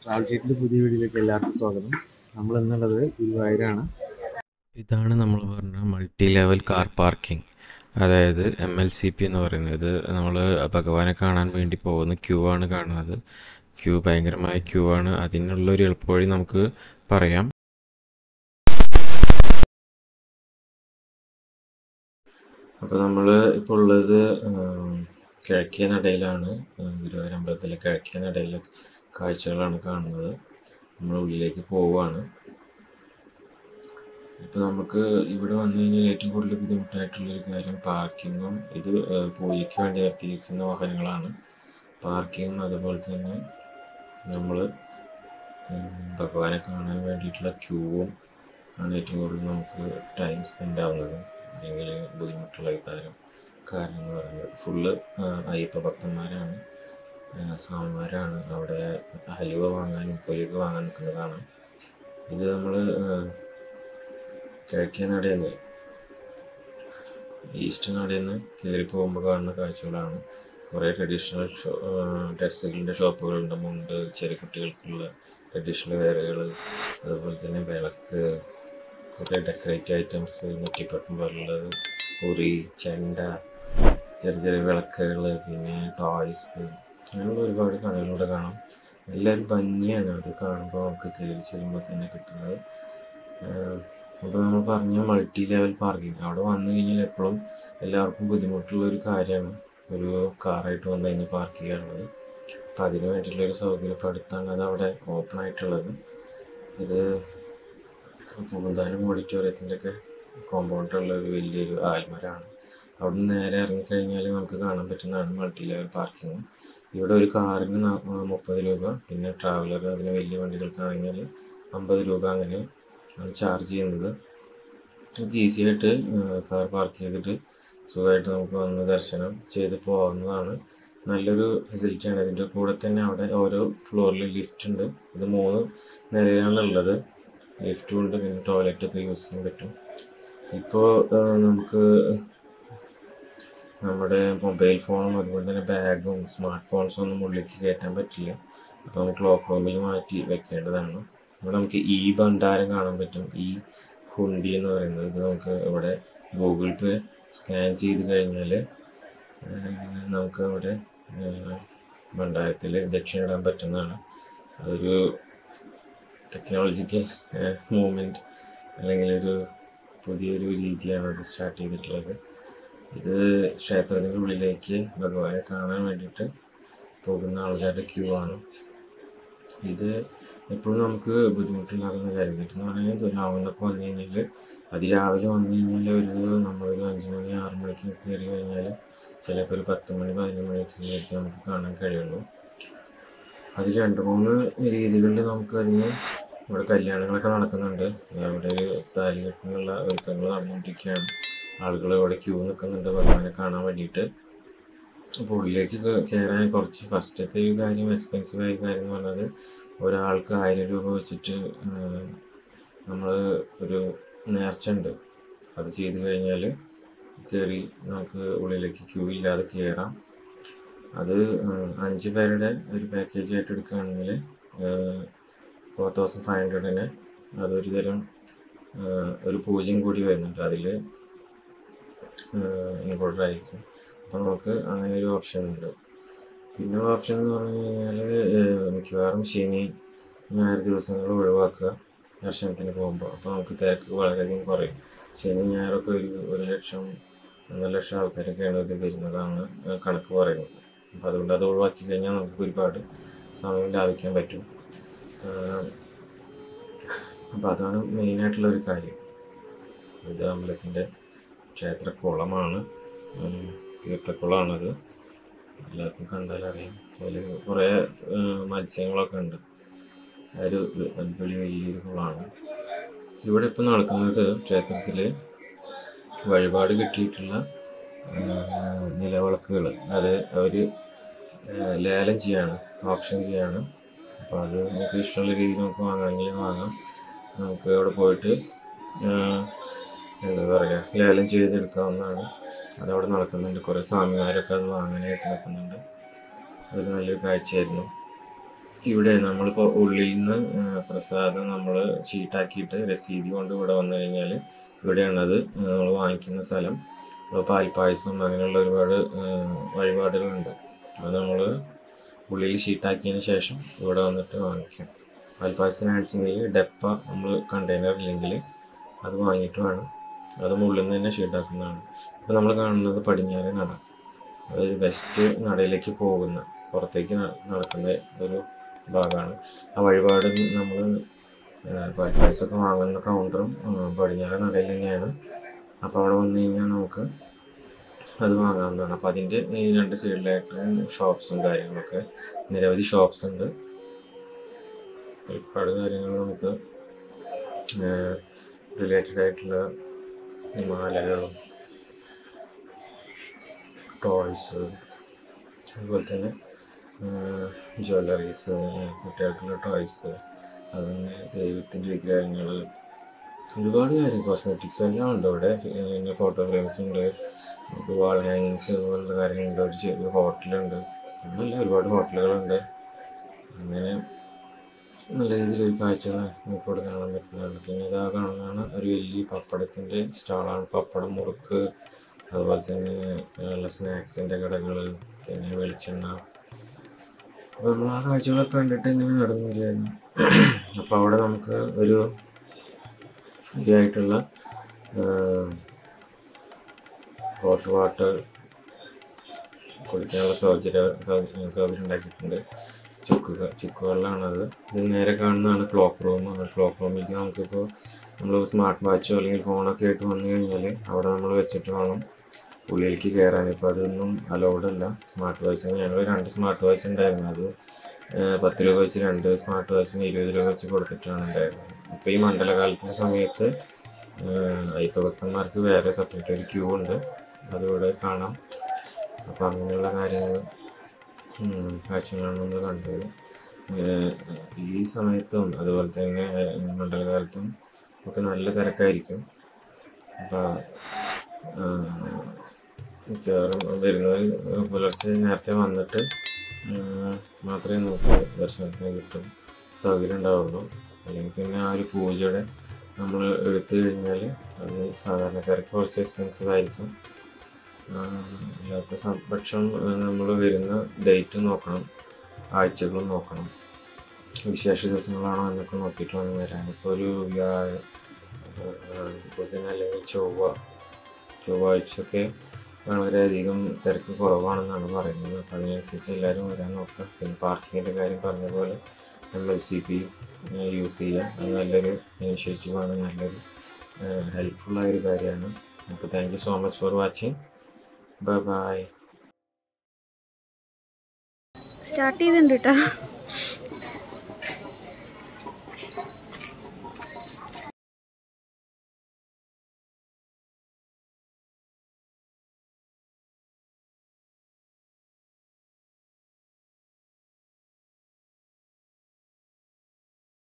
travel ഷീറ്റിൻ്റെ പുതിയ വീഡിയോയിലേക്ക് എല്ലാവർക്കും സ്വാഗതം നമ്മൾ എന്നുള്ളത് ഗുരുവായൂരാണ് ഇതാണ് നമ്മൾ പറഞ്ഞ മൾട്ടി ലെവൽ കാർ പാർക്കിംഗ് അതായത് എം എൽ സി പി എന്ന് പറയുന്നത് ഇത് നമ്മൾ ഭഗവാനെ കാണാൻ വേണ്ടി പോകുന്ന ക്യൂ ആണ് കാണുന്നത് ക്യൂ ഭയങ്കരമായ ക്യൂ ആണ് അതിനുള്ളൊരു എളുപ്പവഴി നമുക്ക് പറയാം അപ്പോൾ നമ്മൾ ഇപ്പോൾ ഉള്ളത് ഉം, കിഴക്കേ നടയിലാണ് ഉം, ഗുരുവായൂർ അമ്പലത്തിലെ കിഴക്കേ നടയിലെ കാഴ്ചകളാണ് കാണുന്നത് നമ്മൾ ഉള്ളിലേക്ക് പോവുകയാണ് ഇപ്പോൾ നമുക്ക് ഇവിടെ വന്നു കഴിഞ്ഞാൽ ഏറ്റവും കൂടുതൽ ബുദ്ധിമുട്ടായിട്ടുള്ളൊരു കാര്യം പാർക്കിങ്ങും ഇത് ഏഹ്, പൂജയ്ക്ക് വേണ്ടി നിർത്തിയിരിക്കുന്ന വാഹനങ്ങളാണ് പാർക്കിങ്ങും അതുപോലെ തന്നെ നമ്മൾ ഭഗവാനെ കാണാൻ വേണ്ടിയിട്ടുള്ള ക്യൂവും ആണ് ഏറ്റവും കൂടുതൽ നമുക്ക് ടൈം സ്പെൻഡ് ആവുന്നത് അല്ലെങ്കിൽ ബുദ്ധിമുട്ടുള്ള ഒരു കാര്യം കാരണം എന്ന് പറയുന്നത് ഫുള്ള് അയ്യപ്പ ഭക്തന്മാരാണ് ആ, സ്വാമിമാരാണ് അവിടെ ഹലുവ വാങ്ങാനും പൊലിക വാങ്ങാൻ നിൽക്കുന്നതാണ് ഇത് നമ്മൾ കിഴക്കേ നടയിൽ നിന്ന് ഈസ്റ്റ് നടയിൽ നിന്ന് കയറി പോകുമ്പോൾ കാണുന്ന കാഴ്ചകളാണ് കുറേ ട്രഡീഷണൽ ഷോ ഡ്രസ്സുകളുടെ ഷോപ്പുകളുണ്ട് മുണ്ട് ചെറിയ കുട്ടികൾക്കുള്ള ട്രഡീഷണൽ വെയറുകൾ അതുപോലെ തന്നെ വിളക്ക് കുറേ ഡെക്കറേറ്റ് ഐറ്റംസ് നെറ്റിപ്പട്ടം പോലുള്ളത് ഉറി ചെണ്ട ചെറിയ ചെറിയ വിളക്കുകൾ പിന്നെ ടോയ്സ് അങ്ങനെയുള്ള ഒരുപാട് കടകളിലൂടെ കാണാം നല്ലൊരു ഭംഗിയാണ് അത് കാണുമ്പോൾ നമുക്ക് കയറി ചെല്ലുമ്പോൾ തന്നെ കിട്ടുന്നത് അപ്പോൾ നമ്മൾ പറഞ്ഞ മൾട്ടി ലെവൽ പാർക്കിംഗ് അവിടെ വന്നു കഴിഞ്ഞാൽ എപ്പോഴും എല്ലാവർക്കും ബുദ്ധിമുട്ടുള്ള ഒരു കാര്യമാണ് ഒരു കാറായിട്ട് വന്നു കഴിഞ്ഞാൽ പാർക്ക് ചെയ്യാനുള്ളത് അപ്പോൾ അതിന് വേണ്ടിയിട്ടുള്ള ഒരു സൗകര്യം ഇപ്പോൾ അടുത്താണ് അത് അവിടെ ഓപ്പൺ ആയിട്ടുള്ളത് ഇത് പൂന്താനം ഓഡിറ്റോറിയത്തിൻ്റെ ഒക്കെ കോമ്പൗണ്ടിലുള്ള ഒരു വലിയൊരു ആൽമരമാണ് അവിടെ നിന്ന് നേരെ ഇറങ്ങിക്കഴിഞ്ഞാൽ നമുക്ക് കാണാൻ പറ്റുന്നതാണ് മൾട്ടി ലെവൽ പാർക്കിംഗ് ഇവിടെ ഒരു കാറിന് ന- ആ, മുപ്പത് രൂപ പിന്നെ ട്രാവലർ അതിന് വലിയ വണ്ടികൾക്കാണെങ്കിൽ അമ്പത് രൂപ അങ്ങനെ ആണ് ചാർജ് ചെയ്യുന്നത് നമുക്ക് ഈസി ആയിട്ട് കാർ പാർക്ക് ചെയ്തിട്ട് സുഖമായിട്ട് നമുക്ക് വന്ന് ദർശനം ചെയ്ത് പോകാവുന്നതാണ് നല്ലൊരു ഫെസിലിറ്റിയാണ് ഇതിൻ്റെ കൂടെ തന്നെ അവിടെ ഓരോ ഫ്ലോറിൽ ലിഫ്റ്റ് ഉണ്ട് ഇത് മൂന്ന് നിലയിലാണുള്ളത് ലിഫ്റ്റും ഉണ്ട് പിന്നെ ടോയ്ലറ്റ് ഒക്കെ യൂസ് ചെയ്യാൻ പറ്റും ഇപ്പോൾ നമുക്ക് നമ്മുടെ മൊബൈൽ ഫോണും അതുപോലെ തന്നെ ബാഗും സ്മാർട്ട് ഫോൺസും ഒന്നും ഉള്ളിലേക്ക് കയറ്റാൻ പറ്റില്ല അപ്പോൾ നമുക്ക് ലോക്ക് റൂമിൽ മാറ്റി വെക്കേണ്ടതാണ് ഇവിടെ നമുക്ക് ഈ ഭണ്ഡാരം കാണാൻ പറ്റും ഈ ഹുണ്ടി എന്ന് പറയുന്നത് ഇത് നമുക്ക് ഇവിടെ ഗൂഗിൾ പേ സ്കാൻ ചെയ്ത് കഴിഞ്ഞാൽ നമുക്ക് അവിടെ ഭണ്ഡാരത്തിൽ ദക്ഷിണ ഇടാൻ പറ്റുന്നതാണ് അതൊരു ടെക്നോളജിക്കൽ മൂവ്മെൻറ്റ് അല്ലെങ്കിൽ ഒരു പുതിയൊരു രീതിയാണ് അത് സ്റ്റാർട്ട് ചെയ്തിട്ടുള്ളത് ഇത് ക്ഷേത്രത്തിൻ്റെ ഉള്ളിലേക്ക് ഭഗവാനെ കാണാൻ വേണ്ടിയിട്ട് പോകുന്ന ആൾക്കാരുടെ ക്യൂ ആണ് ഇത് എപ്പോഴും നമുക്ക് ബുദ്ധിമുട്ടുണ്ടാകുന്ന കാര്യം എന്ന് പറഞ്ഞാൽ രാവിലൊക്കെ വന്നു കഴിഞ്ഞാൽ അതിരാവിലെ വന്നു കഴിഞ്ഞാൽ ഒരു നമ്മളൊരു അഞ്ച് മണി ആറ് മണിക്ക് കയറി കഴിഞ്ഞാൽ ചിലപ്പോൾ ഒരു പത്ത് മണി പതിനൊന്ന് മണിക്ക് നമുക്ക് കാണാൻ കഴിയുള്ളൂ അതിൽ രണ്ട് മൂന്ന് രീതികളിൽ നമുക്ക് അതിന് ഇവിടെ കല്യാണങ്ങളൊക്കെ നടക്കുന്നുണ്ട് അവിടെ ഒരു താലികെട്ടിനുള്ള ഒരുക്കങ്ങൾ നടന്നുകൊണ്ടിരിക്കുകയാണ് ആളുകൾ ഇവിടെ ക്യൂ നിൽക്കുന്നുണ്ട് ഭഗവാനെ കാണാൻ വേണ്ടിയിട്ട് അപ്പോൾ ഉള്ളിലേക്ക് കേ- കയറാൻ കുറച്ച് ഫസ്റ്റത്തെ ഒരു കാര്യം എക്സ്പെൻസീവ് ആയ കാര്യം എന്ന് പറഞ്ഞത് ഒരാൾക്ക് ആയിരം രൂപ വെച്ചിട്ട് നമ്മൾ ഒരു നേർച്ച ഉണ്ട് അത് ചെയ്ത് കഴിഞ്ഞാൽ കയറി നമുക്ക് ഉള്ളിലേക്ക് ക്യൂ ഇല്ലാതെ കയറാം അത് ഉം, അഞ്ച് പേരുടെ ഒരു പാക്കേജ് ആയിട്ട് എടുക്കുകയാണെങ്കിൽ ഫോർ തൗസൻഡ് ഫൈവ് ഹൺഡ്രഡിന് അതൊരു തരം ആ, ഒരു പൂജ്യം കൂടി വരുന്നുണ്ട് അതിൽ ഇൻക്ലൂഡഡ് ആയിരിക്കും അപ്പോൾ നമുക്ക് അങ്ങനെ ഒരു ഓപ്ഷൻ ഉണ്ട് പിന്നെ ഓപ്ഷൻ എന്ന് പറഞ്ഞു കഴിഞ്ഞാൽ മിക്കവാറും ശനി ഞായർ ദിവസങ്ങൾ ഒഴിവാക്കുക ദർശനത്തിന് പോകുമ്പോൾ അപ്പോൾ നമുക്ക് തിരക്ക് വളരെയധികം കുറയും ശനി ഞായറൊക്കെ ഒരു ഒരു ലക്ഷം ഒന്നര ലക്ഷം ആൾക്കാരൊക്കെയാണ് ഇത് വരുന്നതാണ് കണക്ക് പറയുന്നത് അപ്പോൾ അതുകൊണ്ട് അത് ഒഴിവാക്കി കഴിഞ്ഞാൽ നമുക്ക് ഒരുപാട് സമയം ലാഭിക്കാൻ പറ്റും അപ്പോൾ അതാണ് മെയിനായിട്ടുള്ള ഒരു കാര്യം ഇത് അമ്പലത്തിൻ്റെ ക്ഷേത്രക്കുളമാണ് ഉം, തീർത്ഥക്കുളമാണത് എല്ലാവർക്കും കണ്ടാൽ അറിയാം അതിൽ കുറേ ഉം, മത്സ്യങ്ങളൊക്കെ ഉണ്ട് ഒരു അടിപൊളി വലിയൊരു കുളമാണ് ഇവിടെ ഇപ്പം നടക്കുന്നത് ക്ഷേത്രത്തിൽ വഴിപാട് കിട്ടിയിട്ടുള്ള ഉം, നിലവിളക്കുകൾ അത് അവർ ലേലം ചെയ്യാണ് ഓപ്ഷൻ ചെയ്യാണ് അപ്പോൾ അത് നമുക്ക് ഇഷ്ടമുള്ള രീതിയിൽ നമുക്ക് വാങ്ങാമെങ്കിൽ വാങ്ങാം നമുക്ക് അവിടെ പോയിട്ട് ഉം, എന്താ പറയുക ലേലം ചെയ്തെടുക്കാവുന്നതാണ് അതവിടെ നടക്കുന്നുണ്ട് കുറേ സ്വാമിമാരൊക്കെ അത് വാങ്ങാനായിട്ട് നിൽക്കുന്നുണ്ട് അതൊരു നല്ലൊരു കാഴ്ചയായിരുന്നു ഇവിടെ നമ്മളിപ്പോൾ ഉള്ളിൽ നിന്ന് ആ, പ്രസാദം നമ്മൾ ഷീട്ടാക്കിയിട്ട് രസീതി കൊണ്ട് ഇവിടെ വന്നു കഴിഞ്ഞാൽ ഇവിടെയാണത് നമ്മൾ വാങ്ങിക്കുന്ന സ്ഥലം അപ്പോൾ പാൽപ്പായസം അങ്ങനെയുള്ള ഒരുപാട് ആ, വഴിപാടുകളുണ്ട് അത് നമ്മൾ ഉള്ളിൽ ഷീട്ടാക്കിയതിന് ശേഷം ഇവിടെ വന്നിട്ട് വാങ്ങിക്കും പാൽപ്പായസത്തിന് അടിച്ചെങ്കിൽ ഡെപ്പ നമ്മൾ കണ്ടെയ്നർ ഇല്ലെങ്കിൽ അത് വാങ്ങിയിട്ട് വേണം അത് ഉള്ളിൽ നിന്ന് തന്നെ ഷീട്ടാക്കുന്നതാണ് ഇപ്പോൾ നമ്മൾ കാണുന്നത് പടിഞ്ഞാറ് നട അതായത് വെസ്റ്റ് നടയിലേക്ക് പോകുന്ന പുറത്തേക്ക് ന- നടക്കുന്ന ഒരു ഭാഗമാണ് ആ വഴിപാട് നമ്മൾ പാൽപ്പായസമൊക്കെ വാങ്ങുന്ന കൗണ്ടറും പടിഞ്ഞാറ് നടയിൽ തന്നെയാണ് അപ്പോൾ അവിടെ വന്നു കഴിഞ്ഞാൽ നമുക്ക് അത് വാങ്ങാവുന്നതാണ് അപ്പോൾ അതിൻ്റെ ഈ രണ്ട് സൈഡിലായിട്ടും ഷോപ്സും കാര്യങ്ങളൊക്കെ നിരവധി ഷോപ്സ് ഉണ്ട് ഒരുപാട് കാര്യങ്ങൾ നമുക്ക് റിലേറ്റഡ് ആയിട്ടുള്ള മാലകളും ടോയ്സ് അതുപോലെ തന്നെ ജ്വല്ലറീസ് കുട്ടികൾക്കുള്ള ടോയ്സ് അങ്ങനെ ദൈവത്തിൻ്റെ വിഗ്രഹങ്ങൾ ഒരുപാട് കാര്യം കോസ്മെറ്റിക്സ് എല്ലാം ഉണ്ട് ഇവിടെ പിന്നെ ഫോട്ടോ ഫ്രെയിംസ് ഉണ്ട് നമുക്ക് വാൾ ഹാങ്ങിങ്സ് പോലുള്ള കാര്യങ്ങളുണ്ട് ഒരു ചെറിയ ഹോട്ടലുണ്ട് അങ്ങനെയല്ല ഒരുപാട് ഹോട്ടലുകളുണ്ട് അങ്ങനെ നല്ല രീതിയിൽ ഒരു കാഴ്ചകൾ നമുക്ക് ഇവിടെ കാണാൻ പറ്റുന്നതാണ് പിന്നെ ഇതാ കാണുന്നതാണ് ഒരു വലിയ പപ്പടത്തിൻ്റെ സ്റ്റാളാണ് പപ്പടം മുറുക്ക് അതുപോലെ തന്നെ ഉള്ള സ്നാക്സിൻ്റെ കടകൾ പിന്നെ വെളിച്ചെണ്ണ അപ്പോൾ നമ്മൾ ആ കാഴ്ചകളൊക്കെ കണ്ടിട്ട് ഇങ്ങനെ നടന്നു വരികയായിരുന്നു അപ്പോൾ അവിടെ നമുക്ക് ഒരു ഫ്രീ ആയിട്ടുള്ള ഹോട്ട് വാട്ടർ കുടിക്കാനുള്ള സൗകര്യം സൗകര്യം സൗകര്യം ഉണ്ടാക്കിയിട്ടുണ്ട് ചുക്ക് ചുക്ക് വെള്ളമാണത് ഇത് നേരെ കാണുന്നതാണ് ക്ലോക്ക് റൂം ക്ലോക്ക് റൂമിലേക്ക് നമുക്കിപ്പോൾ നമ്മൾ സ്മാർട്ട് വാച്ചോ അല്ലെങ്കിൽ ഫോണൊക്കെ ആയിട്ട് വന്നു കഴിഞ്ഞാൽ അവിടെ നമ്മൾ വെച്ചിട്ട് വേണം ഉള്ളിലേക്ക് കയറാൻ ഇപ്പോൾ അതൊന്നും അലൗഡ് അല്ല സ്മാർട്ട് വാച്ച് ഞങ്ങൾ രണ്ട് സ്മാർട്ട് വാച്ച് ഉണ്ടായിരുന്നു അത് ഏഹ്, പത്ത് രൂപ വെച്ച് രണ്ട് സ്മാർട്ട് വാച്ചിന് ഇരുപത് രൂപ വെച്ച് കൊടുത്തിട്ടാണ് ഉണ്ടായിരുന്നത് ഇപ്പോൾ ഈ മണ്ഡലകാലത്തിൻ്റെ സമയത്ത് ഏഹ്, അയ്യപ്പ ഭക്തന്മാർക്ക് വേറെ സെപ്പറേറ്റ് ഒരു ക്യൂ ഉണ്ട് അതിവിടെ കാണാം അപ്പോൾ അങ്ങനെയുള്ള കാര്യങ്ങൾ ഉം, കാഴ്ചകളാണ് നമ്മൾ കണ്ടത് ഏഹ്, ഈ സമയത്തും അതുപോലെ തന്നെ ഏഹ്, മണ്ഡലകാലത്തും ഒക്കെ നല്ല തിരക്കായിരിക്കും അപ്പോൾ മിക്കവാറും വരുന്നവർ പുലർച്ചെ നേരത്തെ വന്നിട്ട് ഏഹ്, മാത്രമേ നമുക്ക് ദർശനത്തിന് കിട്ടും സൗകര്യം ഉണ്ടാവുള്ളൂ അല്ലെങ്കിൽ പിന്നെ ആ ഒരു പൂജയുടെ നമ്മൾ എടുത്തു കഴിഞ്ഞാൽ അത് സാധാരണക്കാർക്ക് കുറച്ച് എക്സ്പെൻസീവ് ആയിരിക്കും ആഹ് അല്ലാത്ത സം- പക്ഷം നമ്മൾ വരുന്ന ഡേറ്റ് നോക്കണം ആഴ്ചകളും നോക്കണം വിശേഷ ദിവസങ്ങളാണോ എന്നൊക്കെ നോക്കിയിട്ട് വേണം വരാൻ ഇപ്പോൾ ഒരു വ്യാഴ ആഹ് ബുധൻ അല്ലെങ്കിൽ ചൊവ്വ ചൊവ്വാഴ്ചയൊക്കെ വളരെയധികം തിരക്ക് കുറവാണെന്നാണ് പറയുന്നത് അപ്പോൾ അതിനനുസരിച്ച് എല്ലാവരും വരാൻ നോക്കുക പിന്നെ പാർക്കിങ്ങിൻ്റെ കാര്യം പറഞ്ഞ പോലെ M L C P use ചെയ്യുക അത് നല്ലൊരു ഇനിഷ്യേറ്റീവാണ് നല്ലൊരു ഹെൽപ്ഫുള്ളായൊരു കാര്യമാണ് അപ്പോൾ thank you so much for watching bye bye start ചെയ്തിട്ടുണ്ട് കേട്ടോ